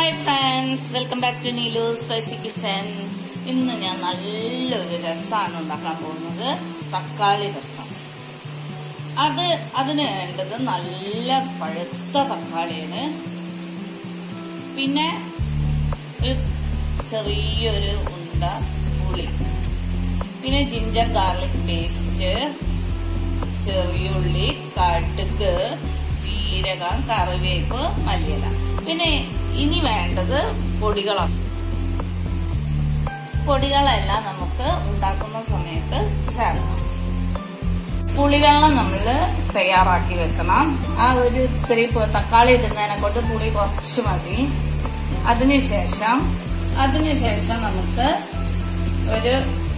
hi friends welcome back to Neelu spicy kitchen ഇന്ന് ഞാൻ നല്ലൊരു രസമാണ് ഉണ്ടാക്കാൻ പോകുന്നത് തക്കാളി രസം അത് അതിന് വേണ്ടത് നല്ല പഴുത്ത തക്കാളിയാണ് പിന്നെ ഒരു ചെറിയൊരു ഉണ്ട പുളി പിന്നെ ജിഞ്ചർ ഗാർലിക് പേസ്റ്റ് ചെറിയുള്ളി കടുക് ജീരകം കറിവേപ്പ് മല്ലിയില പിന്നെ ഇനി വേണ്ടത് പൊടികളാണ് പൊടികളെല്ലാം നമുക്ക് ഉണ്ടാക്കുന്ന സമയത്ത് ചേർക്കണം പുളിവെള്ളം നമ്മൾ തയ്യാറാക്കി വെക്കണം ആ ഒരു ഇത്തിരി പ- തക്കാളി ഇടുന്നതിനെ കൊണ്ട് പുളി കുറച്ച് മതി അതിനുശേഷം അതിനുശേഷം നമുക്ക് ഒരു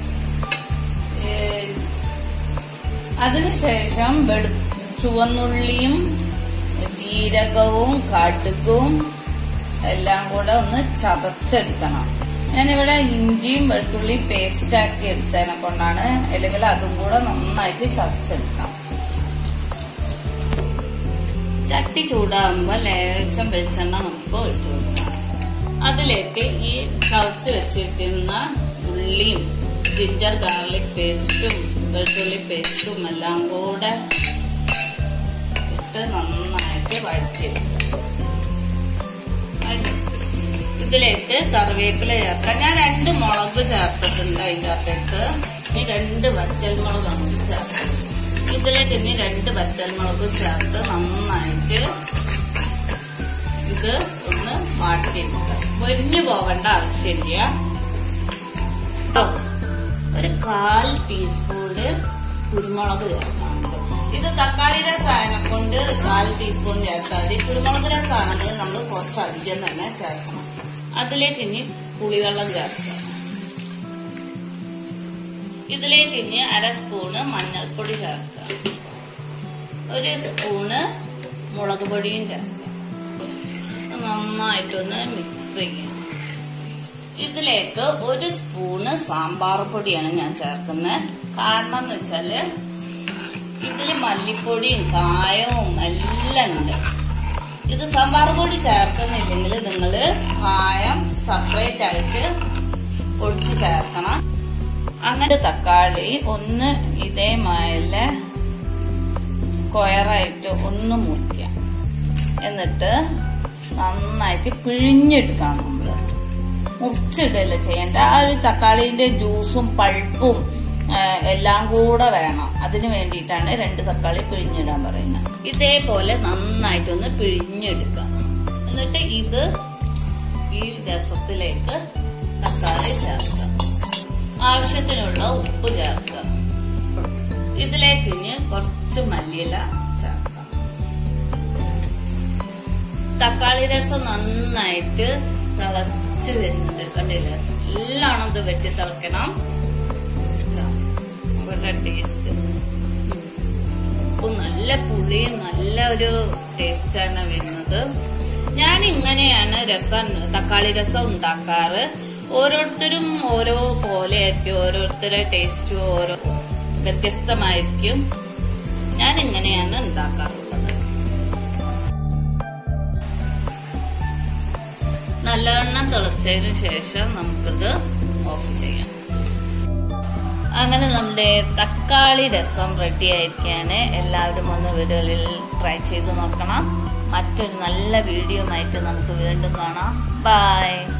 ഏഹ്, അതിനുശേഷം വെളു ചുവന്നുള്ളിയും ജീരകവും കടുകും എല്ലാം കൂടെ ഒന്ന് ചതച്ചെടുക്കണം ഞാനിവിടെ ഇഞ്ചിയും വെളുത്തുള്ളി പേസ്റ്റ് ആക്കി എടുത്തതിനെ കൊണ്ടാണ് അല്ലെങ്കിൽ അതും കൂടെ നന്നായിട്ട് ചതച്ചെടുക്കാം ചട്ടി ചൂടാകുമ്പോൾ ലേശം വെളിച്ചെണ്ണ നമുക്ക് ഒഴിച്ചു കൊടുക്കാം അതിലേക്ക് ഈ ചതച്ച് വെച്ചിരിക്കുന്ന ഉള്ളിയും ജിഞ്ചർ ഗാർലിക് പേസ്റ്റും വെളുത്തുള്ളി പേസ്റ്റും എല്ലാം കൂടെ ഇട്ട് നന്നായിട്ട് വഴറ്റിയെടുക്കുക ഇതിലേക്ക് കറിവേപ്പില ചേർക്കാം ഞാൻ രണ്ട് മുളക് ചേർത്തിട്ടുണ്ട് അതിൻ്റെ അകത്തേക്ക് ഇനി രണ്ട് വറ്റൽമുളക് നമുക്ക് ചേർക്കാം ഇതിലേക്ക് ഇനി രണ്ട് വറ്റൽമുളക് ചേർത്ത് നന്നായിട്ട് ഇത് ഒന്ന് മാറ്റിയെടുക്കുക പൊരിഞ്ഞു പോകേണ്ട ആവശ്യമില്ല ഒരു കാൽ ടീസ്പൂണ് കുരുമുളക് ചേർക്കാനുണ്ട് ഇത് തക്കാളിയുടെ സാധനം കൊണ്ട് കാൽ ടീസ്പൂൺ ചേർത്താൽ മതി കുരുമുളക് രസമാണെങ്കിൽ നമ്മൾ കുറച്ച് അധികം തന്നെ ചേർക്കണം അതിലേക്ക് ഇനി പുളിവെള്ളം ചേർക്കണം ഇതിലേക്ക് ഇനി അര സ്പൂണ് മഞ്ഞൾപ്പൊടി ചേർക്കാം ഒരു സ്പൂണ് മുളക് പൊടിയും ചേർക്കാം നന്നായിട്ടൊന്ന് മിക്സ് ചെയ്യാം ഇതിലേക്ക് ഒരു സ്പൂണ് സാമ്പാർ പൊടിയാണ് ഞാൻ ചേർക്കുന്നത് കാരണം എന്ന് വെച്ചാല് ഇതിൽ മല്ലിപ്പൊടിയും കായവും എല്ലാം ഉണ്ട് ഇത് സാമ്പാർ പൊടി ചേർക്കുന്നില്ലെങ്കിൽ നിങ്ങൾ കായം സെപ്പറേറ്റ് ആയിട്ട് ഒഴിച്ച് ചേർക്കണം അങ്ങനെ തക്കാളി ഒന്ന് ഇതേമാതിരി സ്ക്വയറായിട്ട് ഒന്ന് മുറിക്കാം എന്നിട്ട് നന്നായിട്ട് പിഴിഞ്ഞെടുക്കണം നമ്മള് മുറിച്ചിടല്ല ചെയ്യേണ്ട ആ ഒരു തക്കാളിന്റെ ജ്യൂസും പൾപ്പും ആ, എല്ലാം കൂടെ വേണം അതിന് വേണ്ടിയിട്ടാണ് രണ്ട് തക്കാളി പിഴിഞ്ഞിടാൻ പറയുന്നത് ഇതേപോലെ നന്നായിട്ടൊന്ന് പിഴിഞ്ഞെടുക്കുക എന്നിട്ട് ഇത് ഈ രസത്തിലേക്ക് തക്കാളി ചേർക്കുക ആവശ്യത്തിനുള്ള ഉപ്പ് ചേർക്കുക ഇതിലേക്ക് ഇനി കുറച്ച് മല്ലിയില ചേർക്കാം തക്കാളി രസം നന്നായിട്ട് തിളച്ച് വരുന്നുണ്ട് കണ്ടില്ലേ എല്ലാം ഇത് വെട്ടി തിളക്കണം വളരെ ടേസ്റ്റ് ഉപ്പും നല്ല പുളിയും നല്ല ഒരു ടേസ്റ്റാണ് വരുന്നത് ഞാൻ ഇങ്ങനെയാണ് രസം തക്കാളി രസം ഉണ്ടാക്കാറ് ഓരോരുത്തരും ഓരോ പോലെ ആയിരിക്കും ഓരോരുത്തരുടെ ടേസ്റ്റും ഓരോ വ്യത്യസ്തമായിരിക്കും ഞാൻ ഇങ്ങനെയാണ് ഉണ്ടാക്കാറുള്ളത് നല്ലവണ്ണം തിളച്ചതിന് ശേഷം നമുക്കിത് ഓഫ് ചെയ്യാം അങ്ങനെ നമ്മുടെ തക്കാളി രസം റെഡി ആയിരിക്കാണ് എല്ലാവരും ഒന്ന് വീടുകളിൽ ട്രൈ ചെയ്ത് നോക്കണം മറ്റൊരു നല്ല വീഡിയോ ആയിട്ട് നമുക്ക് വീണ്ടും കാണാം ബൈ